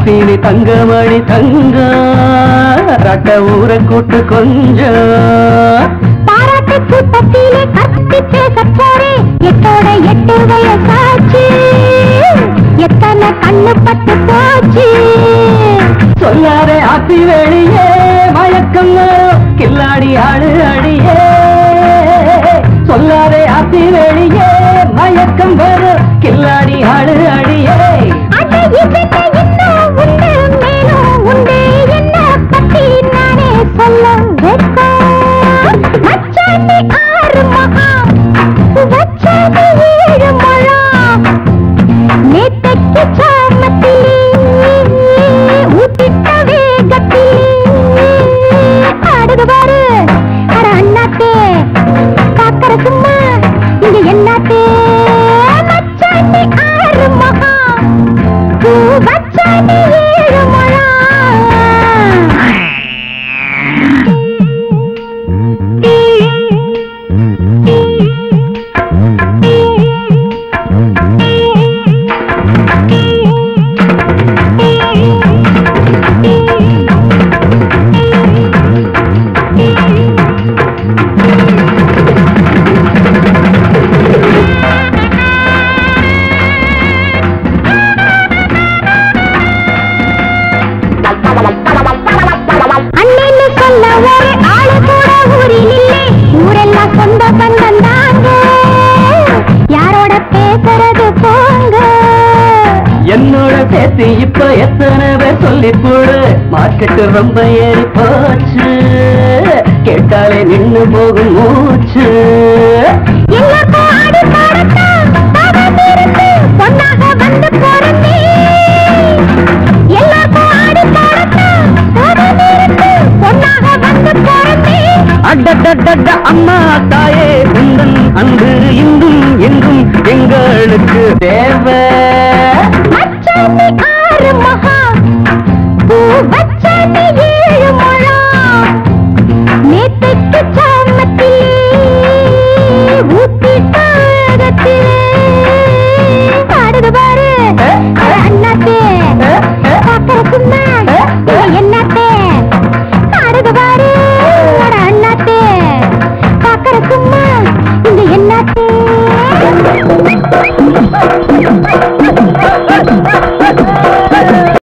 பத்தினி தங்கமணி தங்க ரட்ட ஊரை கூட்டு கொஞ்சம் பாராட்டு கூட்டத்திலே கத்தி பேச போறேன் எட்டோட எட்டு வயசாச்சு எத்தனை கண்ணு பட்டு போச்சு சொல்லாரே ஆத்தி வெளியே மயக்கம் கில்லாடி ஆடு அடியே சொல்லாரே ஆத்தி வெளியே மயக்கம் வரும் கில்லாடி ஆடு அடியே அட இதுக்கு இன்னும் உண்டு மேலும் உண்டு என்ன பத்தி நானே சொல்ல வைப்பேன் மச்சாண்டி ஆறு மகா வச்சாண்டி ஏழு முழம் நேத்தைக்கு சாமத்திலே ஊத்திட்ட வேகத்திலே ஆடுது பாரு அட அண்ணாத்தே காக்கற சும்மா இங்க என்னாத்தே மச்சாண்டி ஆறு மகா பூ வச்சாண்டி ஏழு முழம் அண்ணன்னு சொல்ல ஒரு ஆளு கூட ஊரில் இல்லை ஊரெல்லாம் சொந்த பந்தம் தாங்க யாரோட பேசுறது போங்க என்னோட சேர்த்து இப்ப எத்தனை பேர் சொல்லி போடு மார்க்கெட்டு ரொம்ப ஏறி போச்சு கேட்டாலே நின்னு போகும் மூச்சு எல்லாருக்கும் ஆடி பாடத்தான் பாடம் இருந்து பொண்ணாக வந்து பிறந்தே எல்லாருக்கும் ஆடி பாடத்தான் பாடம் இருந்து பொண்ணாக வந்து பிறந்தே அடடடட அம்மா தாயே உந்தன் அன்பு இங்கும் எங்கும் எங்களுக்கு தேவை மச்சாண்டி ஆறு மகா பூ வச்சாண்டி ஏழு முழம் நேத்தைக்கு சாமத்திலே ஊத்தி தாகத்திலே பாடுது பாரு அட அண்ணாத்தே பாக்கற சும்மா இங்க என்னாத்தே பாடுது பாரு அட அண்ணாத்தே பாக்கற சும்மா இங்க என்னாத்தே